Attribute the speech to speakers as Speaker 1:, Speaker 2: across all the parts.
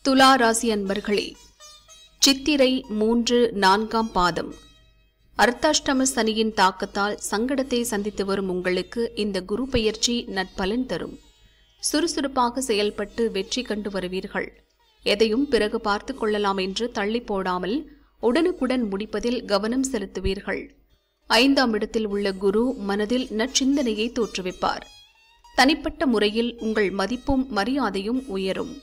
Speaker 1: துலா ராசி அன்பர்களே சித்திரை மூன்று நான்காம் பாதம் அர்த்தாஷ்டம சனியின் தாக்கத்தால் சங்கடத்தை சந்தித்து வரும் உங்களுக்கு இந்த குரு பெயர்ச்சி நற்பலன் தரும் சுறுசுறுப்பாக செயல்பட்டு வெற்றி கண்டு வருவீர்கள் எதையும் பிறகு பார்த்துக் கொள்ளலாம் என்று தள்ளி போடாமல் உடனுக்குடன் முடிப்பதில் கவனம் செலுத்துவீர்கள் ஐந்தாம் இடத்தில் உள்ள குரு மனதில் நற்சிந்தனையை தோற்றுவிப்பார் தனிப்பட்ட முறையில் உங்கள் மதிப்பும் மரியாதையும் உயரும்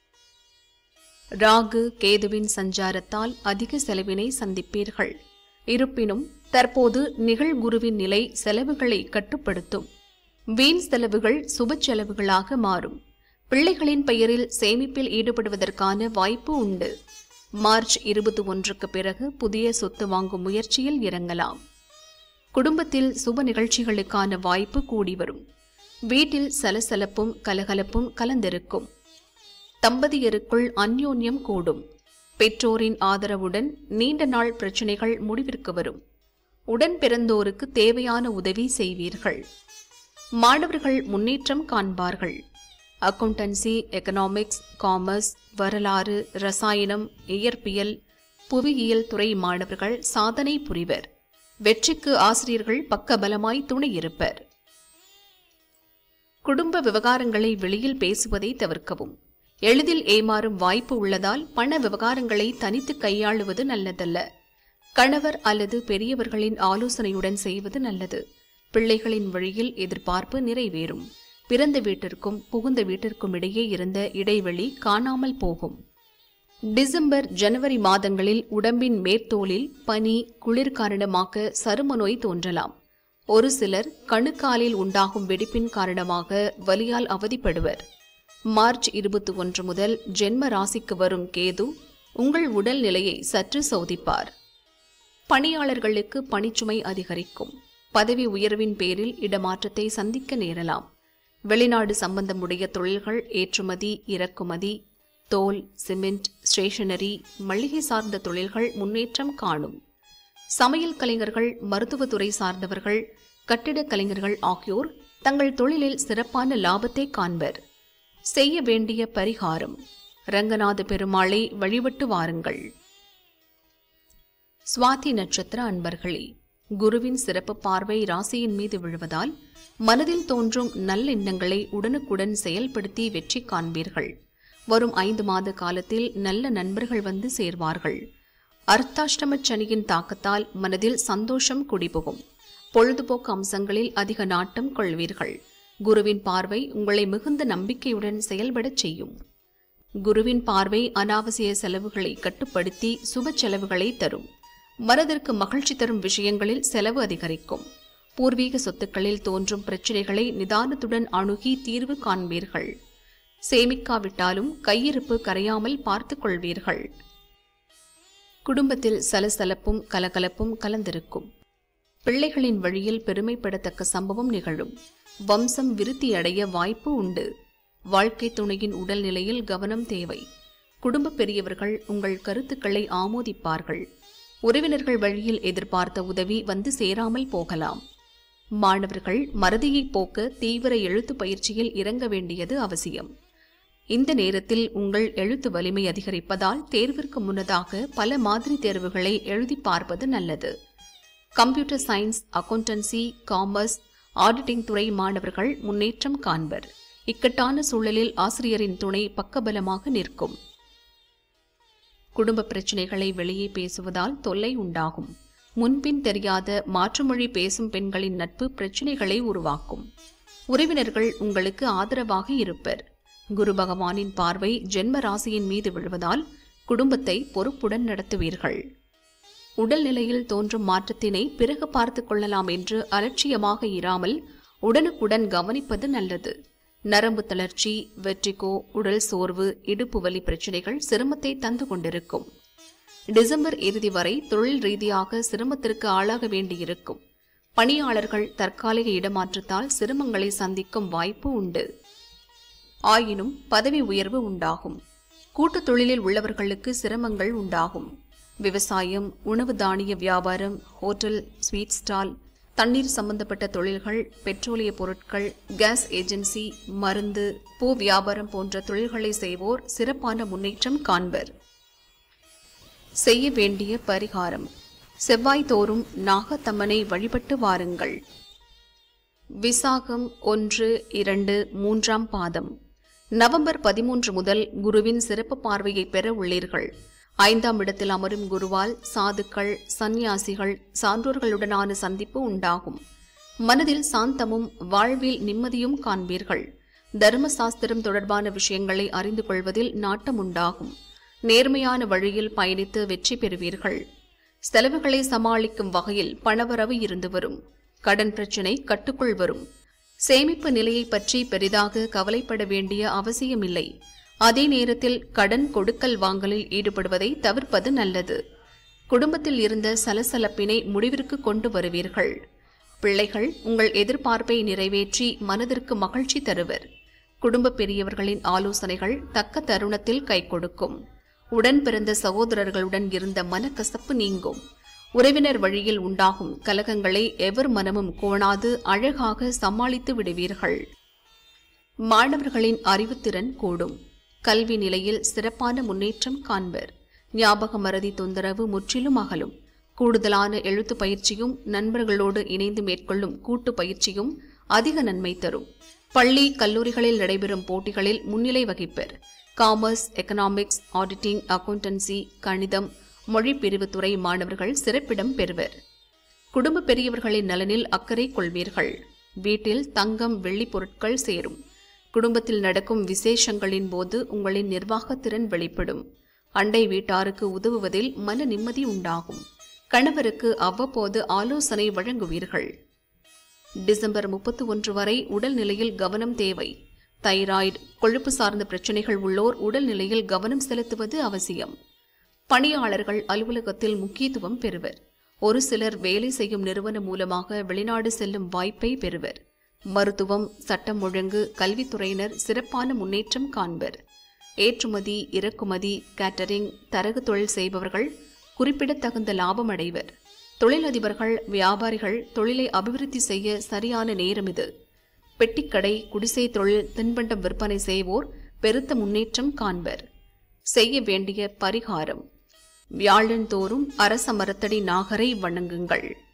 Speaker 1: ராகு கேதுவின் சஞ்சாரத்தால் அதிக செலவினை சந்திப்பீர்கள் இருப்பினும் தற்போது நிகழ்குருவின் நிலை செலவுகளை கட்டுப்படுத்தும் வீண் செலவுகள் சுப செலவுகளாக மாறும் பிள்ளைகளின் பெயரில் சேமிப்பில் ஈடுபடுவதற்கான வாய்ப்பு உண்டு மார்ச் இருபத்தி ஒன்றுக்கு பிறகு புதிய சொத்து வாங்கும் முயற்சியில் இறங்கலாம் குடும்பத்தில் சுப நிகழ்ச்சிகளுக்கான வாய்ப்பு கூடி வரும் வீட்டில் சலசலப்பும் கலகலப்பும் கலந்திருக்கும் தம்பதியருக்குள் அந்யோன்யம் கூடும் பெற்றோரின் ஆதரவுடன் நீண்ட நாள் பிரச்சனைகள் முடிவிற்கு வரும் உடன் பிறந்தோருக்கு தேவையான உதவி செய்வீர்கள் மாணவர்கள் முன்னேற்றம் காண்பார்கள் அக்கவுண்டன்சி எக்கனாமிக்ஸ் காமர்ஸ் வரலாறு ரசாயனம் இயற்பியல் புவியியல் துறை மாணவர்கள் சாதனை புரிவர் வெற்றிக்கு ஆசிரியர்கள் பக்கபலமாய் துணையிருப்பர் குடும்ப விவகாரங்களை வெளியில் பேசுவதை தவிர்க்கவும் எளிதில் ஏமாறும் வாய்ப்பு உள்ளதால் பண விவகாரங்களை தனித்து கையாளுவது நல்லதல்ல கணவர் அல்லது பெரியவர்களின் ஆலோசனையுடன் செய்வது நல்லது பிள்ளைகளின் வழியில் எதிர்பார்ப்பு நிறைவேறும் பிறந்த வீட்டிற்கும் புகுந்த வீட்டிற்கும் இடையே இருந்த இடைவெளி காணாமல் போகும் டிசம்பர் ஜனவரி மாதங்களில் உடம்பின் மேற்தோலில் பனி குளிர் காரணமாக சரும நோய் தோன்றலாம் ஒரு சிலர் கணுக்காலில் உண்டாகும் வெடிப்பின் காரணமாக வலியால் அவதிப்படுவர் மார்ச் இருபத்தி ஒன்று முதல் ஜென்ம ராசிக்கு வரும் கேது உங்கள் உடல் நிலையை சற்று சோதிப்பார் பணியாளர்களுக்கு பணிச்சுமை அதிகரிக்கும் பதவி உயர்வின் பேரில் இடமாற்றத்தை சந்திக்க நேரலாம் வெளிநாடு சம்பந்தமுடைய தொழில்கள் ஏற்றுமதி இறக்குமதி தோல் சிமெண்ட் ஸ்டேஷனரி மளிகை சார்ந்த தொழில்கள் முன்னேற்றம் காணும் சமையல் கலைஞர்கள் மருத்துவத்துறை சார்ந்தவர்கள் கட்டிடக் கலைஞர்கள் ஆகியோர் தங்கள் தொழிலில் சிறப்பான லாபத்தை காண்பர் செய்ய வேண்டிய பரிகாரம் ரங்கநாத பெருமாளை வழிபட்டு வாருங்கள் சுவாதி நட்சத்திர அன்பர்களே குருவின் சிறப்பு பார்வை ராசியின் மீது விழுவதால் மனதில் தோன்றும் நல்லெண்ணங்களை உடனுக்குடன் செயல்படுத்தி வெற்றி காண்பீர்கள் வரும் ஐந்து மாத காலத்தில் நல்ல நண்பர்கள் வந்து சேர்வார்கள் அர்த்தாஷ்டம சனியின் தாக்கத்தால் மனதில் சந்தோஷம் குடிபுகும் பொழுதுபோக்கு அம்சங்களில் அதிக நாட்டம் கொள்வீர்கள் குருவின் பார்வை உங்களை மிகுந்த நம்பிக்கையுடன் செயல்படச் செய்யும் குருவின் பார்வை அனாவசிய செலவுகளை கட்டுப்படுத்தி சுப செலவுகளை தரும் மனதிற்கு மகிழ்ச்சி தரும் விஷயங்களில் செலவு அதிகரிக்கும் பூர்வீக சொத்துக்களில் தோன்றும் பிரச்சனைகளை நிதானத்துடன் அணுகி தீர்வு காண்பீர்கள் சேமிக்காவிட்டாலும் கையிருப்பு கரையாமல் பார்த்துக் கொள்வீர்கள் குடும்பத்தில் சலசலப்பும் கலகலப்பும் கலந்திருக்கும் பிள்ளைகளின் வழியில் பெருமைப்படத்தக்க சம்பவம் நிகழும் வம்சம் விருத்தியடைய வாய்ப்பு உண்டு வாழ்க்கை துணையின் உடல்நிலையில் கவனம் தேவை குடும்ப பெரியவர்கள் உங்கள் கருத்துக்களை ஆமோதிப்பார்கள் உறவினர்கள் வழியில் எதிர்பார்த்த உதவி வந்து சேராமல் போகலாம் மாணவர்கள் மறதியை போக்க தீவிர எழுத்து பயிற்சியில் இறங்க வேண்டியது அவசியம் இந்த நேரத்தில் உங்கள் எழுத்து வலிமை அதிகரிப்பதால் தேர்விற்கு முன்னதாக பல மாதிரி தேர்வுகளை எழுதி பார்ப்பது நல்லது computer science accountancy commerce auditing துறை மாணவர்கள் முன்னேற்றம் காண்பர் இக்கட்டான சூழலில் ஆசிரியரின் துணை பக்கபலமாக நிற்கும் குடும்ப பிரச்சனைகளை வெளியே பேசுவதால் தொல்லை உண்டாகும் முன்பின் தெரியாத மாற்றுமொழி பேசும் பெண்களின் நட்பு பிரச்சனைகளை உருவாக்கும் உறவினர்கள் உங்களுக்கு ஆதரவாக இருப்பர் குரு பகவானின் பார்வை ஜென்ம ராசியின் மீது விழுவதால் குடும்பத்தை பொறுப்புடன் நடத்துவீர்கள் உடல்நிலையில் தோன்றும் மாற்றத்தினை பிறகு பார்த்துக் கொள்ளலாம் என்று அலட்சியமாக இராமல் உடனுக்குடன் கவனிப்பது நல்லது நரம்பு தளர்ச்சி வெற்றிகோ உடல் சோர்வு இடுப்பு வலி பிரச்சனைகள் சிரமத்தை தந்து கொண்டிருக்கும் டிசம்பர் இறுதி வரை தொழில் ரீதியாக சிரமத்திற்கு ஆளாக வேண்டியிருக்கும் பணியாளர்கள் தற்காலிக இடமாற்றத்தால் சிரமங்களை சந்திக்கும் வாய்ப்பு உண்டு ஆயினும் பதவி உயர்வு உண்டாகும் கூட்டுத் தொழிலில் உள்ளவர்களுக்கு சிரமங்கள் உண்டாகும் விவசாயம் உணவு தானிய வியாபாரம் ஹோட்டல் ஸ்வீட் ஸ்டால் தண்ணீர் சம்பந்தப்பட்ட தொழில்கள் பெட்ரோலிய பொருட்கள் கேஸ் ஏஜென்சி மருந்து பூ வியாபாரம் போன்ற தொழில்களை செய்வோர் சிறப்பான முன்னேற்றம் காண்பர் செய்ய வேண்டிய பரிகாரம் செவ்வாய் தோறும் நாகத்தம்மனை வழிபட்டு வாருங்கள் விசாகம் ஒன்று இரண்டு மூன்றாம் பாதம் நவம்பர் பதிமூன்று முதல் குருவின் சிறப்பு பார்வையை பெற உள்ளீர்கள் ஐந்தாம் இடத்தில் அமரும் குருவால் சாதுக்கள் சந்நியாசிகள் சான்றோர்களுடனான சந்திப்பு உண்டாகும் மனதில் சாந்தமும் வாழ்வில் நிம்மதியும் காண்பீர்கள் தர்ம சாஸ்திரம் தொடர்பான விஷயங்களை அறிந்து கொள்வதில் நாட்டம் உண்டாகும் நேர்மையான வழியில் பயணித்து வெற்றி பெறுவீர்கள் செலவுகளை சமாளிக்கும் வகையில் பணவரவு இருந்து வரும் கடன் பிரச்சினை கட்டுக்குள் வரும் சேமிப்பு நிலையை பற்றி பெரிதாக கவலைப்பட வேண்டிய அவசியமில்லை அதே நேரத்தில் கடன் கொடுக்கல் வாங்கலில் ஈடுபடுவதை தவிர்ப்பது நல்லது குடும்பத்தில் இருந்த சலசலப்பினை முடிவிற்கு கொண்டு வருவீர்கள் பிள்ளைகள் உங்கள் எதிர்பார்ப்பை நிறைவேற்றி மனதிற்கு மகிழ்ச்சி தருவர் குடும்ப பெரியவர்களின் ஆலோசனைகள் தக்க தருணத்தில் கை கொடுக்கும் உடன் பிறந்த சகோதரர்களுடன் இருந்த மனக்கசப்பு நீங்கும் உறவினர் வழியில் உண்டாகும் கலகங்களை எவர் மனமும் கோணாது அழகாக சமாளித்து விடுவீர்கள் மாணவர்களின் அறிவுத்திறன் கூடும் கல்வி நிலையில் சிறப்பான முன்னேற்றம் காண்பர் ஞாபக மறதி தொந்தரவு முற்றிலும் அகலும் கூடுதலான எழுத்து பயிற்சியும் நண்பர்களோடு இணைந்து மேற்கொள்ளும் கூட்டு பயிற்சியும் அதிக நன்மை தரும் பள்ளி கல்லூரிகளில் நடைபெறும் போட்டிகளில் முன்னிலை வகிப்பர் காமர்ஸ் எக்கனாமிக்ஸ் ஆடிட்டிங் அக்கவுண்டன்சி கணிதம் மொழி பிரிவு துறை மாணவர்கள் சிறப்பிடம் பெறுவர் குடும்ப பெரியவர்களின் நலனில் அக்கறை கொள்வீர்கள் வீட்டில் தங்கம் வெள்ளி பொருட்கள் சேரும் குடும்பத்தில் நடக்கும் விசேஷங்களின் போது உங்களின் நிர்வாகத்திறன் வெளிப்படும் அண்டை வீட்டாருக்கு உதவுவதில் மன நிம்மதி உண்டாகும் கணவருக்கு அவ்வப்போது ஆலோசனை வழங்குவீர்கள் டிசம்பர் முப்பத்தி ஒன்று வரை உடல் நிலையில் கவனம் தேவை தைராய்டு கொழுப்பு சார்ந்த பிரச்சனைகள் உள்ளோர் உடல் நிலையில் கவனம் செலுத்துவது அவசியம் பணியாளர்கள் அலுவலகத்தில் முக்கியத்துவம் பெறுவர் ஒரு சிலர் வேலை செய்யும் நிறுவனம் மூலமாக வெளிநாடு செல்லும் வாய்ப்பை பெறுவர் மருத்துவம் சட்டம் ஒழுங்கு கல்வித்துறையினர் சிறப்பான முன்னேற்றம் காண்பர் ஏற்றுமதி இறக்குமதி கேட்டரிங் தரகு தொழில் செய்பவர்கள் குறிப்பிடத்தகுந்த லாபம் அடைவர் தொழிலதிபர்கள் வியாபாரிகள் தொழிலை அபிவிருத்தி செய்ய சரியான நேரம் இது பெட்டிக்கடை குடிசை தொழில் தின்பண்டம் விற்பனை செய்வோர் பெருத்த முன்னேற்றம் காண்பர் செய்ய வேண்டிய பரிகாரம் வியாழன் தோறும் அரச மரத்தடி நாகரை வணங்குங்கள்